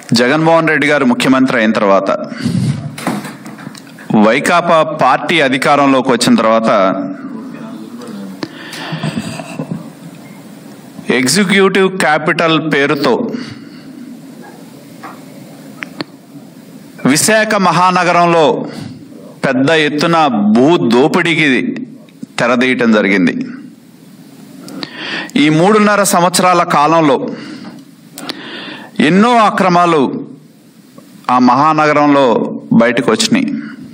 జగన్మోహన్ రెడ్డి గారు ముఖ్యమంత్రి అయిన తర్వాత వైకాపా పార్టీ అధికారంలోకి వచ్చిన తర్వాత ఎగ్జిక్యూటివ్ క్యాపిటల్ పేరుతో విశాఖ మహానగరంలో పెద్ద ఎత్తున భూ దోపిడీకి తెరదీయటం జరిగింది ఈ మూడున్నర సంవత్సరాల కాలంలో ఎన్నో అక్రమాలు ఆ మహానగరంలో బయటకు వచ్చినాయి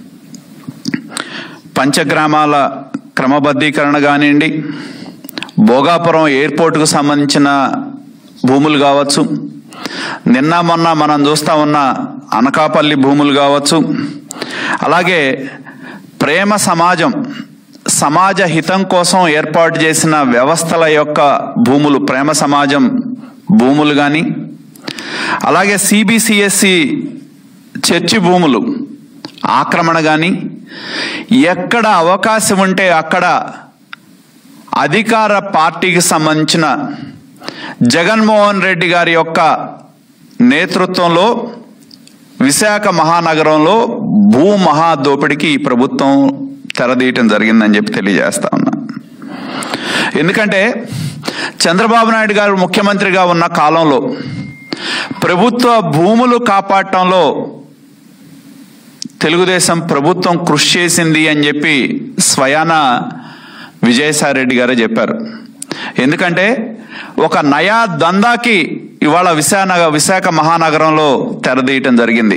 పంచగ్రామాల క్రమబద్ధీకరణ కానివ్వండి భోగాపురం ఎయిర్పోర్టుకు సంబంధించిన భూములు కావచ్చు నిన్న మొన్న మనం చూస్తా ఉన్న అనకాపల్లి భూములు కావచ్చు అలాగే ప్రేమ సమాజం సమాజ హితం కోసం ఏర్పాటు చేసిన వ్యవస్థల యొక్క భూములు ప్రేమ సమాజం భూములు కానీ అలాగే సిబిసిఎస్సి చర్చి భూములు ఆక్రమణ కానీ ఎక్కడ అవకాశం ఉంటే అక్కడ అధికార పార్టీకి సంబంధించిన జగన్మోహన్ రెడ్డి గారి యొక్క నేతృత్వంలో విశాఖ మహానగరంలో భూ మహాదోపిడికి ఈ ప్రభుత్వం తెరదీయటం జరిగిందని చెప్పి తెలియజేస్తా ఉన్నా ఎందుకంటే చంద్రబాబు నాయుడు గారు ముఖ్యమంత్రిగా ఉన్న కాలంలో ప్రభుత్వ భూములు కాపాడటంలో తెలుగుదేశం ప్రభుత్వం కృషి చేసింది అని చెప్పి స్వయాన విజయసాయి రెడ్డి గారే చెప్పారు ఎందుకంటే ఒక నయా దందాకి ఇవాళ విశాఖ విశాఖ మహానగరంలో తెరదీయటం జరిగింది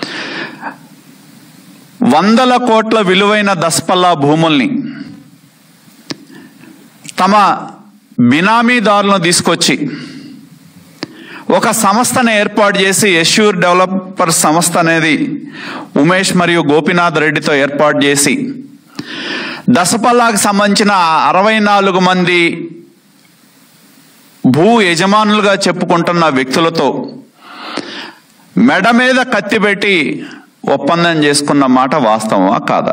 వందల కోట్ల విలువైన దస్పల్లా భూముల్ని తమ బినామీదారులను తీసుకొచ్చి ఒక సంస్థను ఏర్పాటు చేసి యశ్యూర్ డెవలపర్ సంస్థ అనేది ఉమేష్ మరియు గోపీనాథ్ రెడ్డితో ఏర్పాటు చేసి దసపల్లాకు సంబంధించిన అరవై నాలుగు మంది భూ యజమానులుగా చెప్పుకుంటున్న వ్యక్తులతో మెడ మీద కత్తి పెట్టి ఒప్పందం చేసుకున్న మాట వాస్తవమా కాదా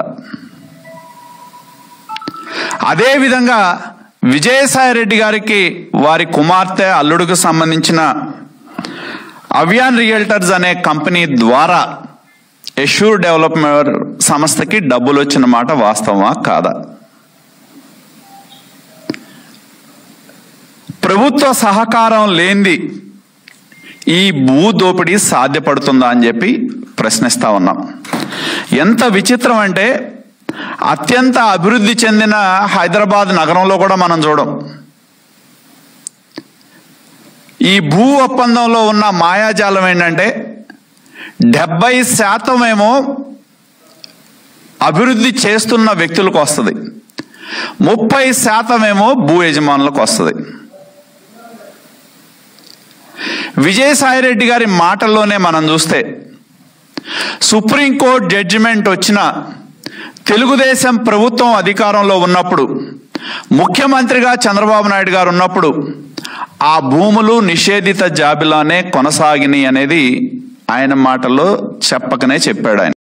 అదేవిధంగా విజయసాయి రెడ్డి గారికి వారి కుమార్తె అల్లుడికి సంబంధించిన అవియాన్ రియల్టర్స్ అనే కంపెనీ ద్వారా యష్యూర్ డెవలప్మెంట్ సంస్థకి డబ్బులు వచ్చిన మాట వాస్తవమా కాదా ప్రభుత్వ సహకారం లేనిది ఈ భూ దోపిడీ సాధ్యపడుతుందా అని చెప్పి ప్రశ్నిస్తా ఉన్నాం ఎంత విచిత్రం అంటే అత్యంత అభివృద్ధి చెందిన హైదరాబాద్ నగరంలో కూడా మనం చూడం ఈ భూ ఒప్పందంలో ఉన్న మాయాజాలం ఏంటంటే డెబ్బై శాతం ఏమో అభివృద్ధి చేస్తున్న వ్యక్తులకు వస్తుంది ముప్పై శాతం ఏమో భూ యజమానులకు వస్తుంది విజయసాయిరెడ్డి గారి మాటల్లోనే మనం చూస్తే సుప్రీంకోర్టు జడ్జిమెంట్ వచ్చిన తెలుగుదేశం ప్రభుత్వం అధికారంలో ఉన్నప్పుడు ముఖ్యమంత్రిగా చంద్రబాబు నాయుడు గారు ఉన్నప్పుడు ఆ భూములు నిషేధిత జాబిలానే కొనసాగినాయి అనేది ఆయన మాటల్లో చెప్పకనే చెప్పాడు ఆయన